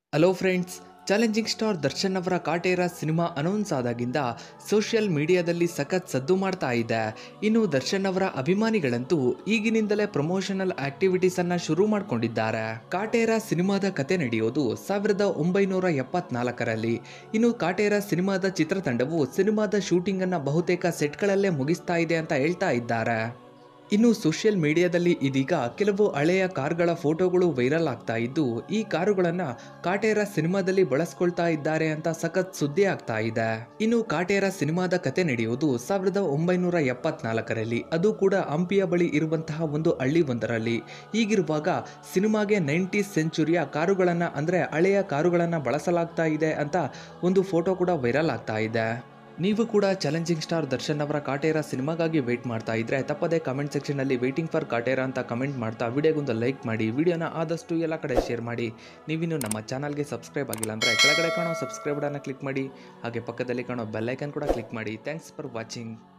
hello friends challenging star Darshan ಅವರ Kaatera cinema announce ಆದಾಗಿಂದ social ಮೀಡಿಯಾದಲ್ಲಿ ಸಖತ್ ಸದ್ದು ಮಾಡ್ತಾ ಇದೆ ಇನ್ನು ದರ್ಶನ್ ಅವರ ಅಭಿಮಾನಿಗಳಂತೂ ಈಗಿನಿಂದಲೇ ಪ್ರಮೋಷನಲ್ ಆಕ್ಟಿವಿಟೀಸ್ ಅನ್ನ ಶುರು ಮಾಡ್ಕೊಂಡಿದ್ದಾರೆ ಕಾಟೇರ ಸಿನಿಮಾದ ಕತೆ ನಡೆಯೋದು ಸಾವಿರದ ಒಂಬೈನೂರ ಎಪ್ಪತ್ನಾಲ್ಕರಲ್ಲಿ ಇನ್ನು ಕಾಟೇರ ಸಿನಿಮಾದ ಚಿತ್ರತಂಡವು ಸಿನಿಮಾದ ಶೂಟಿಂಗ್ ಅನ್ನ ಬಹುತೇಕ ಸೆಟ್ಗಳಲ್ಲೇ ಮುಗಿಸ್ತಾ ಇದೆ ಅಂತ ಹೇಳ್ತಾ ಇದ್ದಾರೆ ಇನ್ನು ಸೋಷಿಯಲ್ ಮೀಡಿಯಾದಲ್ಲಿ ಇದೀಗ ಕೆಲವು ಹಳೆಯ ಕಾರ್ಗಳ ಫೋಟೋಗಳು ವೈರಲ್ ಆಗ್ತಾ ಇದ್ದು ಈ ಕಾರುಗಳನ್ನ ಕಾಟೇರ ಸಿನಿಮಾದಲ್ಲಿ ಬಳಸ್ಕೊಳ್ತಾ ಇದ್ದಾರೆ ಅಂತ ಸಖತ್ ಸುದ್ದಿ ಆಗ್ತಾ ಇದೆ ಇನ್ನು ಕಾಟೇರ ಸಿನಿಮಾದ ಕತೆ ನಡೆಯುವುದು ಸಾವಿರದ ಒಂಬೈನೂರ ಎಪ್ಪತ್ನಾಲ್ಕರಲ್ಲಿ ಅದು ಕೂಡ ಹಂಪಿಯ ಬಳಿ ಇರುವಂತಹ ಒಂದು ಹಳ್ಳಿ ಒಂದರಲ್ಲಿ ಹೀಗಿರುವಾಗ ಸಿನಿಮಾಗೆ ನೈಂಟೀಸ್ ಸೆಂಚುರಿಯ ಕಾರುಗಳನ್ನ ಅಂದ್ರೆ ಹಳೆಯ ಕಾರುಗಳನ್ನ ಬಳಸಲಾಗ್ತಾ ಇದೆ ಅಂತ ಒಂದು ಫೋಟೋ ಕೂಡ ವೈರಲ್ ಆಗ್ತಾ ಇದೆ ನೀವು ಕೂಡ ಚಾಲೆಂಜಿಂಗ್ ಸ್ಟಾರ್ ದರ್ಶನ್ ಅವರ ಕಾಟೇರ ಸಿನಿಮಾಗಾಗಿ ವೇಟ್ ಮಾಡ್ತಾ ಇದ್ರೆ ತಪ್ಪದೆ ಕಮೆಂಟ್ ಸೆಕ್ಷನಲ್ಲಿ ವೇಟಿಂಗ್ ಫಾರ್ ಕಾಟೇರ ಅಂತ ಕಮೆಂಟ್ ಮಾಡ್ತಾ ವಿಡಿಯೋಗೊಂದು ಲೈಕ್ ಮಾಡಿ ವಿಡಿಯೋನ ಆದಷ್ಟು ಎಲ್ಲ ಕಡೆ ಶೇರ್ ಮಾಡಿ ನೀವಿನ್ನು ನಮ್ಮ ಚಾನಲ್ಗೆ ಸಬ್ಸ್ಕ್ರೈಬ್ ಆಗಿಲ್ಲ ಅಂದರೆ ಕೆಳಗಡೆ ಕಾಣೋ ಸಬ್ಸ್ಕ್ರೈಬ್ ಬಟನ್ನ ಕ್ಲಿಕ್ ಮಾಡಿ ಹಾಗೆ ಪಕ್ಕದಲ್ಲಿ ಕಾಣೋ ಬೆಲ್ಲೈಕನ್ ಕೂಡ ಕ್ಲಿಕ್ ಮಾಡಿ ಥ್ಯಾಂಕ್ಸ್ ಫಾರ್ ವಾಚಿಂಗ್